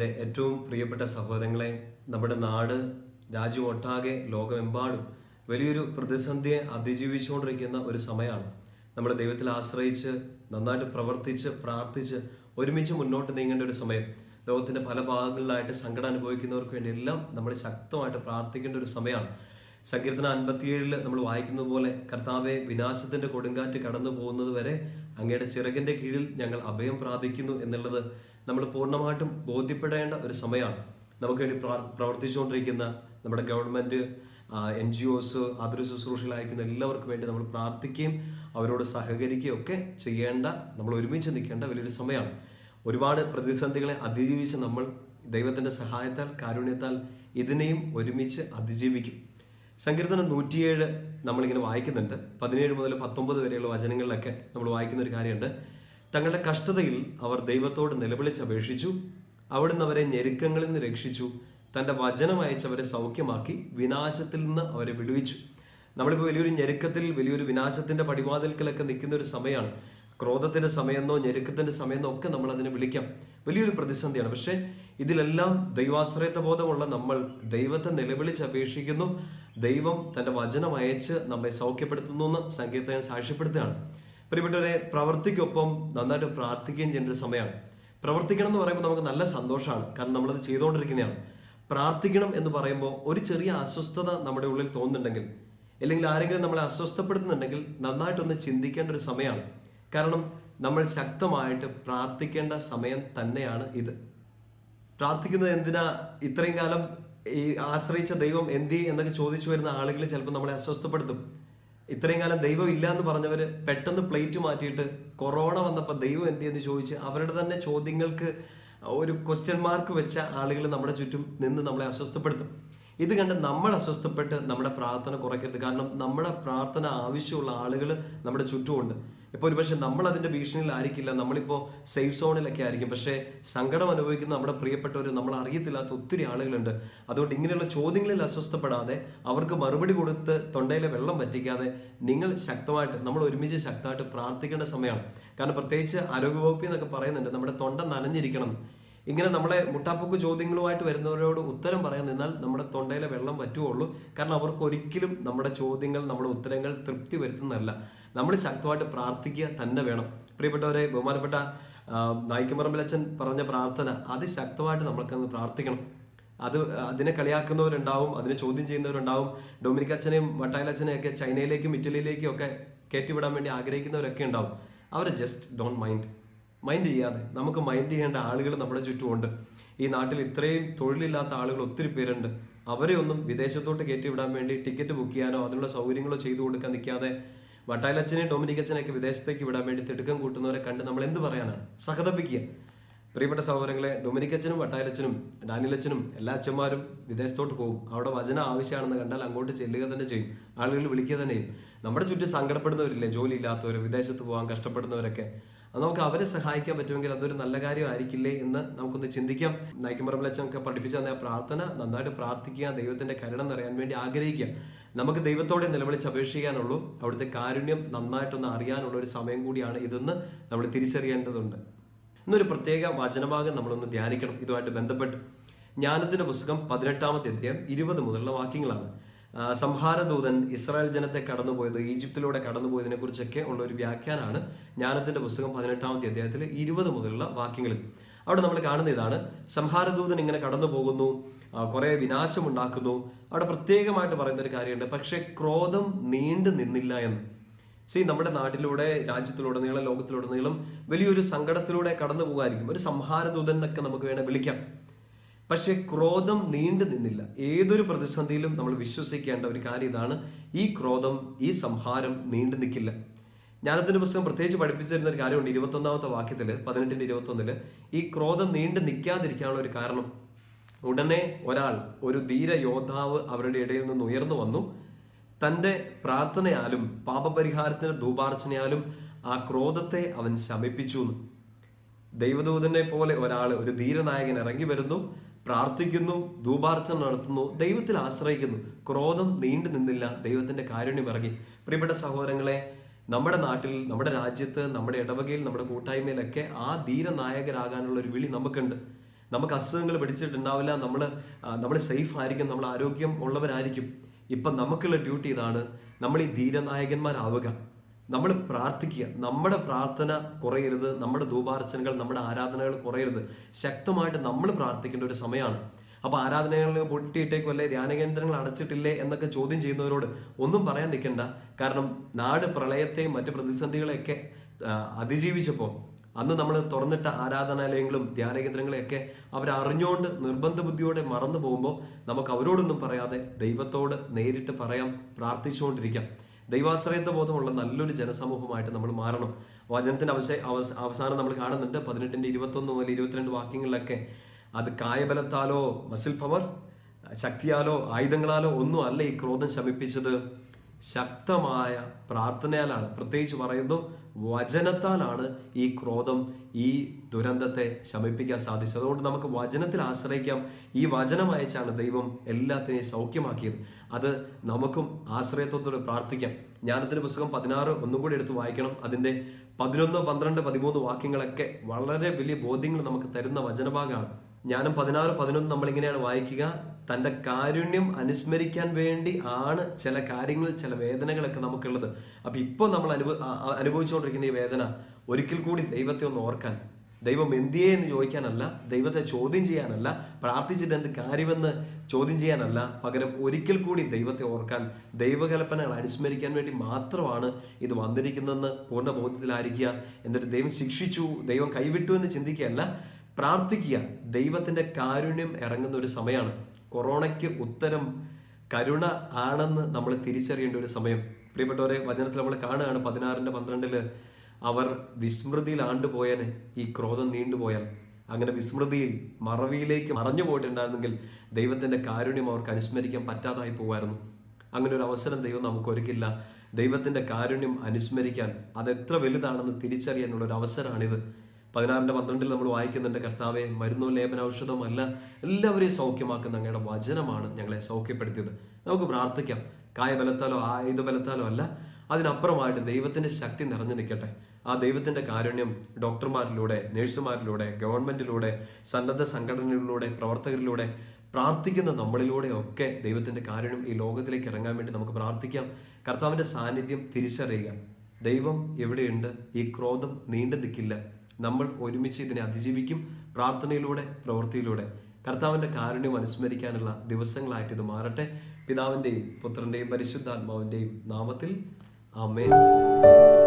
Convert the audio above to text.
എൻ്റെ ഏറ്റവും പ്രിയപ്പെട്ട സഹോദരങ്ങളെ നമ്മുടെ നാട് രാജ്യം ഒട്ടാകെ ലോകമെമ്പാടും വലിയൊരു പ്രതിസന്ധിയെ അതിജീവിച്ചുകൊണ്ടിരിക്കുന്ന ഒരു സമയമാണ് നമ്മൾ ദൈവത്തിൽ ആശ്രയിച്ച് നന്നായിട്ട് പ്രവർത്തിച്ച് പ്രാർത്ഥിച്ച് ഒരുമിച്ച് മുന്നോട്ട് നീങ്ങേണ്ട ഒരു സമയം ലോകത്തിന്റെ പല ഭാഗങ്ങളിലായിട്ട് സങ്കടം അനുഭവിക്കുന്നവർക്ക് വേണ്ടി എല്ലാം നമ്മൾ ശക്തമായിട്ട് പ്രാർത്ഥിക്കേണ്ട ഒരു സമയമാണ് സങ്കീർത്തന അൻപത്തിയേഴില് നമ്മൾ വായിക്കുന്നത് പോലെ കർത്താവെ വിനാശത്തിന്റെ കൊടുങ്കാറ്റ് കടന്നു പോകുന്നത് വരെ അങ്ങയുടെ ചിറകിന്റെ കീഴിൽ ഞങ്ങൾ അഭയം പ്രാപിക്കുന്നു എന്നുള്ളത് നമ്മൾ പൂർണ്ണമായിട്ടും ബോധ്യപ്പെടേണ്ട ഒരു സമയമാണ് നമുക്ക് വേണ്ടി പ്രാർ- പ്രവർത്തിച്ചുകൊണ്ടിരിക്കുന്ന നമ്മുടെ ഗവൺമെന്റ് എൻ ജി ഒസ് ആതുര ശുശ്രൂഷയിൽ അയക്കുന്ന എല്ലാവർക്കും വേണ്ടി നമ്മൾ പ്രാർത്ഥിക്കുകയും അവരോട് സഹകരിക്കുകയും ഒക്കെ ചെയ്യേണ്ട നമ്മൾ ഒരുമിച്ച് നിൽക്കേണ്ട വലിയൊരു സമയമാണ് ഒരുപാട് പ്രതിസന്ധികളെ അതിജീവിച്ച് നമ്മൾ ദൈവത്തിന്റെ സഹായത്താൽ കാരുണ്യത്താൽ ഇതിനെയും ഒരുമിച്ച് അതിജീവിക്കും സങ്കീർത്തനം നൂറ്റിയേഴ് നമ്മളിങ്ങനെ വായിക്കുന്നുണ്ട് പതിനേഴ് മുതൽ പത്തൊമ്പത് വരെയുള്ള വചനങ്ങളിലൊക്കെ നമ്മൾ വായിക്കുന്ന ഒരു കാര്യമുണ്ട് തങ്ങളുടെ കഷ്ടതയിൽ അവർ ദൈവത്തോട് നിലവിളിച്ചപേക്ഷിച്ചു അവിടുന്ന് അവരെ ഞെരുക്കങ്ങളിൽ നിന്ന് രക്ഷിച്ചു തന്റെ വചനം അയച്ചവരെ സൗഖ്യമാക്കി വിനാശത്തിൽ നിന്ന് അവരെ വിടുവിച്ചു നമ്മളിപ്പോൾ വലിയൊരു ഞെരുക്കത്തിൽ വലിയൊരു വിനാശത്തിന്റെ പടിവാതിൽക്കലൊക്കെ നിൽക്കുന്ന ഒരു സമയമാണ് ക്രോധത്തിന്റെ സമയമെന്നോ ഞെരുക്കത്തിന്റെ സമയമെന്നോ ഒക്കെ നമ്മൾ അതിനെ വിളിക്കാം വലിയൊരു പ്രതിസന്ധിയാണ് പക്ഷേ ഇതിലെല്ലാം ദൈവാശ്രയത്വ ബോധമുള്ള നമ്മൾ ദൈവത്തെ നിലവിളിച്ച് അപേക്ഷിക്കുന്നു ദൈവം തന്റെ വചനം അയച്ച് നമ്മെ സൗഖ്യപ്പെടുത്തുന്നു എന്ന് സങ്കീർത്തകൻ സാക്ഷ്യപ്പെടുത്തുകയാണ് പ്രിയപ്പെട്ടവരെ പ്രവർത്തിക്കൊപ്പം നന്നായിട്ട് പ്രാർത്ഥിക്കുകയും ചെയ്യേണ്ട ഒരു സമയമാണ് പ്രവർത്തിക്കണം എന്ന് പറയുമ്പോൾ നമുക്ക് നല്ല സന്തോഷമാണ് കാരണം നമ്മളത് ചെയ്തുകൊണ്ടിരിക്കുന്നതാണ് പ്രാർത്ഥിക്കണം എന്ന് പറയുമ്പോൾ ഒരു ചെറിയ അസ്വസ്ഥത നമ്മുടെ ഉള്ളിൽ തോന്നുന്നുണ്ടെങ്കിൽ അല്ലെങ്കിൽ ആരെങ്കിലും നമ്മളെ അസ്വസ്ഥപ്പെടുത്തുന്നുണ്ടെങ്കിൽ നന്നായിട്ടൊന്ന് ചിന്തിക്കേണ്ട ഒരു സമയമാണ് കാരണം നമ്മൾ ശക്തമായിട്ട് പ്രാർത്ഥിക്കേണ്ട സമയം തന്നെയാണ് ഇത് പ്രാർത്ഥിക്കുന്നത് എന്തിനാ ഇത്രയും കാലം ഈ ആശ്രയിച്ച ദൈവം എന്തി എന്നൊക്കെ ചോദിച്ചു വരുന്ന ആളുകൾ ചിലപ്പോൾ നമ്മളെ അസ്വസ്ഥപ്പെടുത്തും ഇത്രയും കാലം ദൈവം ഇല്ല എന്ന് പറഞ്ഞവര് പെട്ടെന്ന് പ്ലേറ്റ് മാറ്റിയിട്ട് കൊറോണ വന്നപ്പോൾ ദൈവം എന്തി എന്ന് ചോദിച്ച് അവരുടെ തന്നെ ചോദ്യങ്ങൾക്ക് ഒരു ക്വസ്റ്റ്യൻ മാർക്ക് വെച്ച ആളുകൾ നമ്മുടെ ചുറ്റും നിന്ന് നമ്മളെ അസ്വസ്ഥപ്പെടുത്തും ഇത് കണ്ട് നമ്മൾ അസ്വസ്ഥപ്പെട്ട് നമ്മുടെ പ്രാർത്ഥന കുറയ്ക്കരുത് കാരണം നമ്മുടെ പ്രാർത്ഥന ആവശ്യമുള്ള ആളുകൾ നമ്മുടെ ചുറ്റുമുണ്ട് ഇപ്പോൾ ഒരുപക്ഷെ നമ്മൾ അതിന്റെ ഭീഷണിയിലായിരിക്കില്ല നമ്മളിപ്പോൾ സേഫ് സോണിലൊക്കെ ആയിരിക്കും പക്ഷേ സങ്കടം അനുഭവിക്കുന്ന നമ്മുടെ പ്രിയപ്പെട്ടവർ നമ്മൾ അറിയത്തില്ലാത്ത ഒത്തിരി ആളുകളുണ്ട് അതുകൊണ്ട് ഇങ്ങനെയുള്ള ചോദ്യങ്ങളിൽ അസ്വസ്ഥപ്പെടാതെ അവർക്ക് മറുപടി കൊടുത്ത് തൊണ്ടയിലെ വെള്ളം പറ്റിക്കാതെ നിങ്ങൾ ശക്തമായിട്ട് നമ്മൾ ഒരുമിച്ച് ശക്തമായിട്ട് പ്രാർത്ഥിക്കേണ്ട സമയമാണ് കാരണം പ്രത്യേകിച്ച് ആരോഗ്യവകുപ്പിൽ എന്നൊക്കെ പറയുന്നുണ്ട് നമ്മുടെ തൊണ്ട നനഞ്ഞിരിക്കണം ഇങ്ങനെ നമ്മളെ മുട്ടാപ്പൊക്ക് ചോദ്യങ്ങളുമായിട്ട് വരുന്നവരോട് ഉത്തരം പറയാൻ നിന്നാൽ നമ്മുടെ തൊണ്ടയിലെ വെള്ളം പറ്റുകയുള്ളൂ കാരണം അവർക്ക് ഒരിക്കലും നമ്മുടെ ചോദ്യങ്ങൾ നമ്മുടെ ഉത്തരങ്ങൾ തൃപ്തി വരുത്തുന്നതല്ല നമ്മൾ ശക്തമായിട്ട് പ്രാർത്ഥിക്കുക തന്നെ വേണം പ്രിയപ്പെട്ടവരെ ബഹുമാനപ്പെട്ട ആ, നായിക്കമ്പറമ്പിലച്ചൻ പറഞ്ഞ പ്രാർത്ഥന അത് ശക്തമായിട്ട് നമ്മൾക്കന്ന് പ്രാർത്ഥിക്കണം അത് അതിനെ കളിയാക്കുന്നവരുണ്ടാവും അതിനെ ചോദ്യം ചെയ്യുന്നവരുണ്ടാവും ഡൊമിനിക് അച്ഛനെയും വട്ടായലച്ഛനെയും ഒക്കെ ചൈനയിലേക്കും ഇറ്റലിയിലേക്കും ഒക്കെ കയറ്റിവിടാൻ വേണ്ടി ആഗ്രഹിക്കുന്നവരൊക്കെ ഉണ്ടാവും അവരെ ജസ്റ്റ് ഡോണ്ട് മൈൻഡ് മൈൻഡ് ചെയ്യാതെ നമുക്ക് മൈൻഡ് ചെയ്യേണ്ട ആളുകൾ നമ്മുടെ ചുറ്റുമുണ്ട് ഈ നാട്ടിൽ ഇത്രയും തൊഴിലില്ലാത്ത ആളുകൾ ഒത്തിരി പേരുണ്ട് അവരെ ഒന്നും വിദേശത്തോട്ട് കയറ്റിവിടാൻ വേണ്ടി ടിക്കറ്റ് ബുക്ക് ചെയ്യാനോ അതിനുള്ള സൗകര്യങ്ങളോ ചെയ്തു കൊടുക്കാൻ നിൽക്കാതെ വട്ടായലച്ഛനെയും ഡൊമിനിക് അച്ഛനെയൊക്കെ വിദേശത്തേക്ക് വിടാൻ വേണ്ടി തിടുക്കം കൂട്ടുന്നവരെ കണ്ട് നമ്മൾ എന്ത് പറയാനാണ് സഹതപിക്കുക പ്രിയപ്പെട്ട സഹോദരങ്ങളെ ഡൊമിനിക്കച്ചനും വട്ടായലച്ചനും ഡാനിലച്ചനും എല്ലാ അച്ഛന്മാരും വിദേശത്തോട്ട് പോകും അവിടെ വചനം ആവശ്യമാണെന്ന് കണ്ടാൽ അങ്ങോട്ട് ചെല്ലുക തന്നെ ചെയ്യും ആളുകൾ വിളിക്കുക തന്നെ ചെയ്യും നമ്മുടെ ചുറ്റും സങ്കടപ്പെടുന്നവരില്ലേ ജോലി ഇല്ലാത്തവർ വിദേശത്ത് പോകാൻ കഷ്ടപ്പെടുന്നവരൊക്കെ അത് നമുക്ക് അവരെ സഹായിക്കാൻ പറ്റുമെങ്കിൽ അതൊരു നല്ല കാര്യമായിരിക്കില്ലേ എന്ന് നമുക്കൊന്ന് ചിന്തിക്കാം നയിക്കുമ്പറമ്പിലച്ചനൊക്കെ പഠിപ്പിച്ച തന്ന ആ പ്രാർത്ഥന നന്നായിട്ട് പ്രാർത്ഥിക്കുക ദൈവത്തിന്റെ കരുണം നിറയാൻ വേണ്ടി ആഗ്രഹിക്കുക നമുക്ക് ദൈവത്തോടെ നിലവിളിച്ച് അപേക്ഷിക്കാനുള്ളൂ അവിടുത്തെ കാരുണ്യം നന്നായിട്ടൊന്ന് അറിയാനുള്ള ഒരു സമയം കൂടിയാണ് ഇതെന്ന് നമ്മൾ തിരിച്ചറിയേണ്ടതുണ്ട് ഇന്നൊരു പ്രത്യേക വചനഭാഗം നമ്മളൊന്ന് ധ്യാനിക്കണം ഇതുമായിട്ട് ബന്ധപ്പെട്ട് ജ്ഞാനത്തിന്റെ പുസ്തകം പതിനെട്ടാമത്തെ അധ്യായം ഇരുപത് മുതലുള്ള വാക്യങ്ങളാണ് ആ, സംഹാരദൂതൻ ഇസ്രായേൽ ജനത്തെ കടന്നുപോയത് ഈജിപ്തിലൂടെ കടന്നുപോയതിനെ കുറിച്ചൊക്കെ ഉള്ള ഒരു വ്യാഖ്യാനാണ് ജ്ഞാനത്തിന്റെ പുസ്തകം പതിനെട്ടാമത്തെ അധ്യായത്തിൽ ഇരുപത് മുതലുള്ള വാക്യങ്ങളിൽ അവിടെ നമ്മൾ കാണുന്ന ഇതാണ് സംഹാരദൂതൻ ഇങ്ങനെ കടന്നു പോകുന്നു ആ, കുറെ വിനാശം ഉണ്ടാക്കുന്നു അവിടെ പ്രത്യേകമായിട്ട് പറയുന്ന ഒരു കാര്യമുണ്ട് പക്ഷെ ക്രോധം നീണ്ടു നിന്നില്ല എന്ന് സി നമ്മുടെ നാട്ടിലൂടെ രാജ്യത്തിലുടനീളം ലോകത്തിലുടനീളം വലിയൊരു സങ്കടത്തിലൂടെ കടന്നു പോകുമായിരിക്കും ഒരു സംഹാരദൂതൻ എന്നൊക്കെ നമുക്ക് വേണേൽ വിളിക്കാം പക്ഷേ ക്രോധം നീണ്ടു നിന്നില്ല ഏതൊരു പ്രതിസന്ധിയിലും നമ്മൾ വിശ്വസിക്കേണ്ട ഒരു കാര്യം ഇതാണ് ഈ ക്രോധം ഈ സംഹാരം നീണ്ടു നിൽക്കില്ല ജ്ഞാനത്തിന്റെ പുസ്തകം പ്രത്യേകിച്ച് പഠിപ്പിച്ചിരുന്ന ഒരു കാര്യമുണ്ട് ഇരുപത്തൊന്നാമത്തെ വാക്യത്തില് പതിനെട്ടിന്റെ ഇരുപത്തൊന്നില് ഈ ക്രോധം നീണ്ടു നിൽക്കാതിരിക്കാനുള്ള ഒരു കാരണം ഉടനെ ഒരാൾ ഒരു ധീര യോദ്ധാവ് അവരുടെ ഇടയിൽ നിന്ന് ഉയർന്നു വന്നു തന്റെ പ്രാർത്ഥനയാലും പാപപരിഹാരത്തിന് ധൂപാർച്ചനയാലും ആ ക്രോധത്തെ അവൻ ശമിപ്പിച്ചു എന്ന് ദൈവദൂതനെ പോലെ ഒരാൾ ഒരു ധീരനായകൻ ഇറങ്ങി വരുന്നു പ്രാർത്ഥിക്കുന്നു ധൂപാർച്ചന നടത്തുന്നു ദൈവത്തിൽ ആശ്രയിക്കുന്നു ക്രോധം നീണ്ടു നിന്നില്ല ദൈവത്തിന്റെ കാരുണ്യം ഇറങ്ങി പ്രിയപ്പെട്ട സഹോദരങ്ങളെ നമ്മുടെ നാട്ടിൽ നമ്മുടെ രാജ്യത്ത് നമ്മുടെ ഇടവകയിൽ നമ്മുടെ കൂട്ടായ്മയിലൊക്കെ ആ ധീരനായകരാകാനുള്ള ഒരു വിളി നമുക്കുണ്ട് നമുക്ക് അസുഖങ്ങൾ പിടിച്ചിട്ടുണ്ടാവില്ല നമ്മൾ നമ്മൾ സേഫ് ആയിരിക്കും നമ്മൾ ആരോഗ്യം ഉള്ളവരായിരിക്കും ഇപ്പം നമുക്കുള്ള ഡ്യൂട്ടി ഇതാണ് നമ്മൾ ഈ ധീരനായകന്മാരാവുക നമ്മൾ പ്രാർത്ഥിക്കുക നമ്മുടെ പ്രാർത്ഥന കുറയരുത് നമ്മുടെ ധൂപാർച്ചനകൾ നമ്മുടെ ആരാധനകൾ കുറയരുത് ശക്തമായിട്ട് നമ്മൾ പ്രാർത്ഥിക്കേണ്ട ഒരു സമയമാണ് അപ്പൊ ആരാധനകൾ പൊട്ടിയിട്ടേക്കും അല്ലെ ധ്യാനകേന്ദ്രങ്ങൾ അടച്ചിട്ടില്ലേ എന്നൊക്കെ ചോദ്യം ചെയ്യുന്നവരോട് ഒന്നും പറയാൻ നിൽക്കണ്ട കാരണം നാട് പ്രളയത്തെയും മറ്റ് പ്രതിസന്ധികളെയൊക്കെ ആ, അതിജീവിച്ചപ്പോൾ അന്ന് നമ്മൾ തുറന്നിട്ട ആരാധനാലയങ്ങളും ധ്യാനകേന്ദ്രങ്ങളെയൊക്കെ അവരറിഞ്ഞുകൊണ്ട് നിർബന്ധ ബുദ്ധിയോടെ മറന്നു പോകുമ്പോൾ നമുക്ക് അവരോടൊന്നും പറയാതെ ദൈവത്തോട് നേരിട്ട് പറയാം പ്രാർത്ഥിച്ചുകൊണ്ടിരിക്കാം ദൈവാശ്രയത്വ ബോധമുള്ള നല്ലൊരു ജനസമൂഹമായിട്ട് നമ്മൾ മാറണം വചനത്തിന്റെ അവശ അവസ- അവസാനം നമ്മൾ കാണുന്നുണ്ട് പതിനെട്ടിന്റെ ഇരുപത്തൊന്ന് മുതൽ ഇരുപത്തിരണ്ട് വാക്യങ്ങളിലൊക്കെ അത് കായബലത്താലോ മസിൽ പവർ ശക്തിയാലോ ആയുധങ്ങളാലോ ഒന്നും അല്ല ഈ ക്രോധം ശമിപ്പിച്ചത് ശക്തമായ പ്രാർത്ഥനയാലാണ് പ്രത്യേകിച്ച് പറയുന്നു വചനത്താലാണ് ഈ ക്രോധം ഈ ദുരന്തത്തെ ശമിപ്പിക്കാൻ സാധിച്ചത് അതുകൊണ്ട് നമുക്ക് വചനത്തിൽ ആശ്രയിക്കാം ഈ വചനം അയച്ചാണ് ദൈവം എല്ലാത്തിനെയും സൗഖ്യമാക്കിയത് അത് നമുക്കും ആശ്രയത്വത്തോടെ പ്രാർത്ഥിക്കാം ജ്ഞാനത്തിന്റെ പുസ്തകം പതിനാറ് ഒന്നും കൂടി എടുത്ത് വായിക്കണം അതിന്റെ പതിനൊന്ന് പന്ത്രണ്ട് പതിമൂന്ന് വാക്യങ്ങളൊക്കെ വളരെ വലിയ ബോധ്യങ്ങൾ നമുക്ക് തരുന്ന വചനഭാഗമാണ് ജ്ഞാനം പതിനാറ് പതിനൊന്ന് നമ്മൾ ഇങ്ങനെയാണ് വായിക്കുക തൻ്റെ കാരുണ്യം അനുസ്മരിക്കാൻ വേണ്ടി ആണ് ചില കാര്യങ്ങൾ ചില വേദനകളൊക്കെ നമുക്കുള്ളത് അപ്പൊ ഇപ്പോൾ നമ്മൾ അനുഭവ ആ- ആ- അനുഭവിച്ചുകൊണ്ടിരിക്കുന്ന ഈ വേദന ഒരിക്കൽ കൂടി ദൈവത്തെ ഒന്ന് ഓർക്കാൻ ദൈവം എന്തിയേ എന്ന് ചോദിക്കാനല്ല ദൈവത്തെ ചോദ്യം ചെയ്യാനല്ല പ്രാർത്ഥിച്ചിട്ട് എന്ത് കാര്യമെന്ന് ചോദ്യം ചെയ്യാനല്ല പകരം ഒരിക്കൽ കൂടി ദൈവത്തെ ഓർക്കാൻ ദൈവകൽപ്പനകൾ അനുസ്മരിക്കാൻ വേണ്ടി മാത്രമാണ് ഇത് വന്നിരിക്കുന്നതെന്ന് പൂർണ്ണ ബോധ്യത്തിലായിരിക്കുക എന്നിട്ട് ദൈവം ശിക്ഷിച്ചു ദൈവം കൈവിട്ടു എന്ന് ചിന്തിക്കുകയല്ല പ്രാർത്ഥിക്കുക ദൈവത്തിന്റെ കാരുണ്യം ഇറങ്ങുന്ന ഒരു സമയമാണ് കൊറോണയ്ക്ക് ഉത്തരം കരുണ ആണെന്ന് നമ്മൾ തിരിച്ചറിയേണ്ട ഒരു സമയം പ്രിയപ്പെട്ടവരെ വചനത്തിൽ നമ്മൾ കാണുകയാണ് പതിനാറിന്റെ പന്ത്രണ്ടില് അവർ വിസ്മൃതിയിൽ ആണ്ടുപോയന് ഈ ക്രോധം നീണ്ടുപോയാൽ അങ്ങനെ വിസ്മൃതിയിൽ മറവിയിലേക്ക് മറഞ്ഞു പോയിട്ടുണ്ടായിരുന്നെങ്കിൽ ദൈവത്തിന്റെ കാരുണ്യം അവർക്ക് അനുസ്മരിക്കാൻ പറ്റാതായി പോകുമായിരുന്നു അങ്ങനെ ഒരു അവസരം ദൈവം നമുക്ക് ഒരുക്കില്ല ദൈവത്തിന്റെ കാരുണ്യം അനുസ്മരിക്കാൻ അത് എത്ര വലുതാണെന്ന് തിരിച്ചറിയാനുള്ള ഒരു അവസരമാണിത് പതിനാറിന്റെ പന്ത്രണ്ടിൽ നമ്മൾ വായിക്കുന്നുണ്ട് കർത്താവെ മരുന്നോ ലേപന ഔഷധമോ അല്ല എല്ലാവരെയും സൗഖ്യമാക്കുന്ന അങ്ങയുടെ വചനമാണ് ഞങ്ങളെ സൗഖ്യപ്പെടുത്തിയത് നമുക്ക് പ്രാർത്ഥിക്കാം കായബലത്താലോ ആയുധബലത്താലോ അല്ല അതിനപ്പുറമായിട്ട് ദൈവത്തിന്റെ ശക്തി നിറഞ്ഞു നിൽക്കട്ടെ ആ ദൈവത്തിന്റെ കാരുണ്യം ഡോക്ടർമാരിലൂടെ നഴ്സുമാരിലൂടെ ഗവൺമെന്റിലൂടെ സന്നദ്ധ സംഘടനകളിലൂടെ പ്രവർത്തകരിലൂടെ പ്രാർത്ഥിക്കുന്ന നമ്മളിലൂടെ ഒക്കെ ദൈവത്തിന്റെ കാരുണ്യം ഈ ലോകത്തിലേക്ക് ഇറങ്ങാൻ വേണ്ടി നമുക്ക് പ്രാർത്ഥിക്കാം കർത്താവിന്റെ സാന്നിധ്യം തിരിച്ചറിയുക ദൈവം എവിടെയുണ്ട് ഈ ക്രോധം നീണ്ടു നിൽക്കില്ല നമ്മൾ ഒരുമിച്ച് ഇതിനെ അതിജീവിക്കും പ്രാർത്ഥനയിലൂടെ പ്രവൃത്തിയിലൂടെ കർത്താവിന്റെ കാരുണ്യം അനുസ്മരിക്കാനുള്ള ദിവസങ്ങളായിട്ട് ഇത് മാറട്ടെ പിതാവിന്റെയും പുത്രന്റെയും പരിശുദ്ധാത്മാവിന്റെയും നാമത്തിൽ ആമേൻ